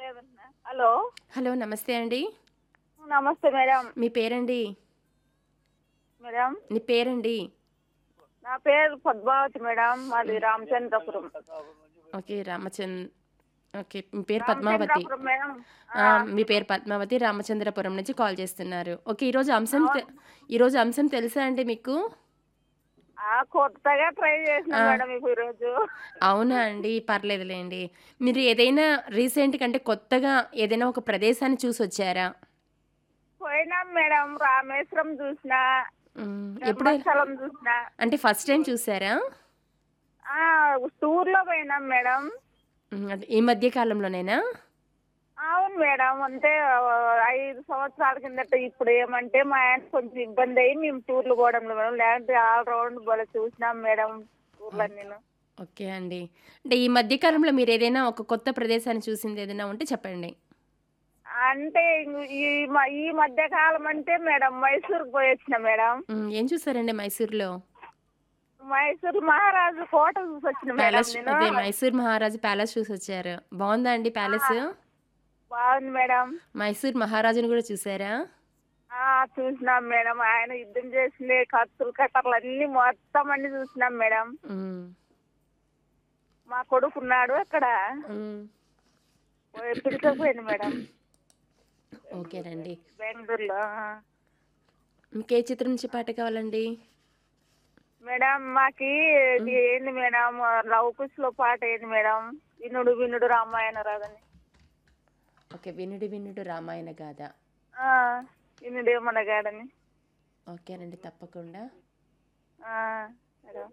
లేదన్నా hello hello నమస్తే అండి నమస్తే మేడం మీ పేరండి మేడం నీ పేరండి నా పేరు పద్మావతి మేడం మాది రామచంద్రపురం ఓకే రామచంద్ ఓకే మీ పేరు పద్మావతి రామచంద్రపురం మేడం ఆ, మీ పేరు పద్మావతి రామచంద్రపురం నుంచి కాల్ చేస్తున్నారు ఓకే ఈరోజు అంశం తె- ఈరోజు అంశం తెలుసా అండి మీకు ఆ, కొత్తగా ట్రై చేసిన మేడం ఇప్పుడు ఈరోజు అవునా అండి పర్లేదులేండి మీరు ఏదైనా రీసెంట్ కంటే కొత్తగా ఏదైనా ఒక ప్రదేశాన్ని చూసి వచ్చారా పోయినాం మేడం రామేశ్వరం చూసిన మ్, ఎప్పుడు ధర్మస్థలం చూసిన అంటే ఫస్ట్ టైం చూసారా ఆ, టూర్ లో పోయినాం మేడం మ్, అది ఈ మధ్య కాలంలోనేనా అవును మేడం అంటే ఆ, ఐదు సంవత్సరాల కిందట ఇప్పుడు ఏమంటే మా ఆయన కొంచెం ఇబ్బంది అయ్యి మేము టూర్లు పోవడంలో మేడం లేదంటే ఆల్ రౌండ్ బల చూసినాం మేడం టూర్లు నేను ఓకే అండి అంటే ఈ మధ్య కాలంలో మీరు ఏదైనా ఒక కొత్త ప్రదేశాన్ని చూసింది ఏదైనా ఉంటే చెప్పండి అంటే ఇంగ- ఈ మ- ఈ మధ్య కాలం అంటే మేడం మైసూర్ పోయి వచ్చిన మేడం మ్, ఏం చూసారండి మైసూర్లో మైసూర్ మహారాజు కోట చూసి వచ్చిన మేడం ప్యాలెస్ నేను అదే మైసూర్ మహారాజు ప్యాలెస్ చూసి వచ్చారు బాగుందా అండి ప్యాలెస్ బాగుంది మేడం మైసూర్ మహారాజుని కూడా చూసారా ఆ చూసినాం మేడం ఆయన యుద్ధం చేసిన కత్తులు కట్టర్లు అన్ని మొత్తం అన్ని చూసినాం మేడం మ్, మా కొడుకున్నాడు అక్కడ మ్. పిడికపోయింది మేడం ఓకేనండి బెంగళూరులో ఇంకే చిత్రం నుంచి పాట కావాలండి మేడం మాకి ఇది ఏంది మేడం లవ్ కుష్ లో పాట ఏంది మేడం వినుడు వినుడు రామాయణ రాదని ఓకే వినుడు వినుడు రామాయణ గాథ ఆ, వినుడే మన గాడని ఓకేనండి తప్పకుండా ఆ, మేడం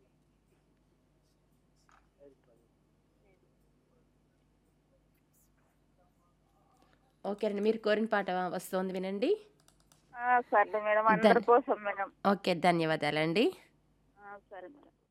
ఓకేనండి మీరు కోరిన పాట వస్తోంది వినండి ఆ, సరే మేడం అందరి కోసం మేడం ఓకే ధన్యవాదాలండి ఆ, సరే మేడం